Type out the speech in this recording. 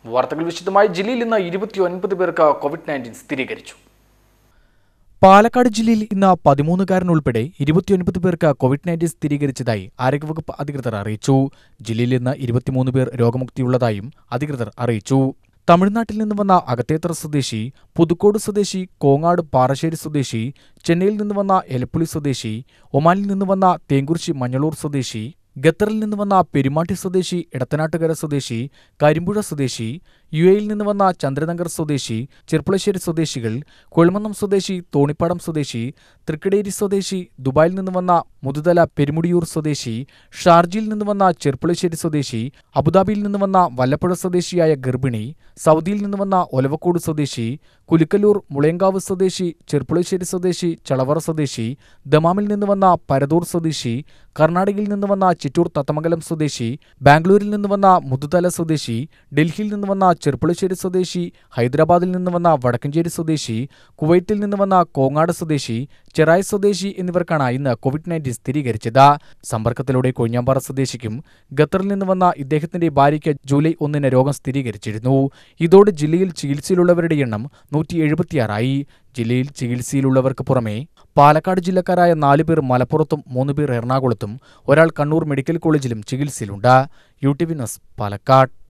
വാർത്തകൾ വിശദമായി ജില്ലയിൽ ഇന്ന് ഇരുപത്തിയൊൻപത് പേർക്ക് കോവിഡ് നയൻറ്റീൻ സ്ഥിരീകരിച്ചു പാലക്കാട് ജില്ലയിൽ ഇന്ന് പതിമൂന്നുകാരൻ ഉൾപ്പെടെ ഇരുപത്തിയൊൻപത് പേർക്ക് കോവിഡ് നയൻറ്റീൻ സ്ഥിരീകരിച്ചതായി ആരോഗ്യവകുപ്പ് അധികൃതർ അറിയിച്ചു ജില്ലയിൽ ഇന്ന് ഇരുപത്തിമൂന്ന് പേർ രോഗമുക്തിയുള്ളതായും അധികൃതർ അറിയിച്ചു തമിഴ്നാട്ടിൽ നിന്ന് വന്ന അകത്തേത്തറ സ്വദേശി പുതുക്കോട് സ്വദേശി കോങ്ങാട് പാറശ്ശേരി സ്വദേശി ചെന്നൈയിൽ നിന്ന് വന്ന എലപ്പുളി സ്വദേശി ഒമാനിൽ നിന്ന് വന്ന തേങ്കുറിശി മഞ്ഞളൂർ സ്വദേശി ഖത്തറിൽ നിന്ന് വന്ന പെരുമാട്ടി സ്വദേശി ഇടത്തനാട്ടുകര സ്വദേശി കരിമ്പുഴ സ്വദേശി യു എയിൽ നിന്ന് വന്ന ചന്ദ്രനഗർ സ്വദേശി ചെർപ്പുളശ്ശേരി സ്വദേശികൾ കൊഴുമന്നം സ്വദേശി തോണിപ്പാടം സ്വദേശി തൃക്കടേരി സ്വദേശി ദുബായിൽ നിന്ന് വന്ന മുതുതല പെരുമുടിയൂർ സ്വദേശി ഷാർജയിൽ നിന്ന് വന്ന ചെർപ്പുളശ്ശേരി സ്വദേശി അബുദാബിയിൽ നിന്ന് വന്ന വല്ലപ്പുഴ സ്വദേശിയായ ഗർഭിണി സൗദിയിൽ നിന്ന് വന്ന ഒലവക്കോട് സ്വദേശി കുലിക്കല്ലൂർ മുളയങ്കാവ് സ്വദേശി ചെർപ്പുളശ്ശേരി സ്വദേശി ചളവറ സ്വദേശി ദമാമിൽ നിന്ന് വന്ന പരതൂർ സ്വദേശി കർണാടകയിൽ നിന്ന് വന്ന ചിറ്റൂർ തത്തമംഗലം സ്വദേശി ബാംഗ്ലൂരിൽ നിന്ന് വന്ന മുതുതല സ്വദേശി ഡൽഹിയിൽ നിന്ന് വന്ന ചെർപ്പുളശ്ശേരി സ്വദേശി ഹൈദരാബാദിൽ നിന്ന് വന്ന വടക്കഞ്ചേരി സ്വദേശി കുവൈറ്റിൽ നിന്ന് വന്ന കോങ്ങാട് സ്വദേശി ചെറായ് സ്വദേശി എന്നിവർക്കാണ് ഇന്ന് കോവിഡ് നയൻറ്റീൻ സ്ഥിരീകരിച്ചത് സമ്പർക്കത്തിലൂടെ കൊഴിഞ്ഞാമ്പാറ സ്വദേശിക്കും ഖത്തറിൽ നിന്ന് വന്ന ഇദ്ദേഹത്തിന്റെ ഭാര്യയ്ക്ക് ജൂലൈ ഒന്നിന് രോഗം സ്ഥിരീകരിച്ചിരുന്നു ഇതോടെ ജില്ലയിൽ ചികിത്സയിലുള്ളവരുടെ എണ്ണം നൂറ്റി എഴുപത്തിയാറായി ജില്ലയിൽ ചികിത്സയിലുള്ളവർക്ക് പുറമെ പാലക്കാട് ജില്ലക്കാരായ നാല് പേർ മലപ്പുറത്തും മൂന്ന് പേർ എറണാകുളത്തും ഒരാൾ കണ്ണൂർ മെഡിക്കൽ കോളേജിലും ചികിത്സയിലുണ്ട് U T V news Palakkad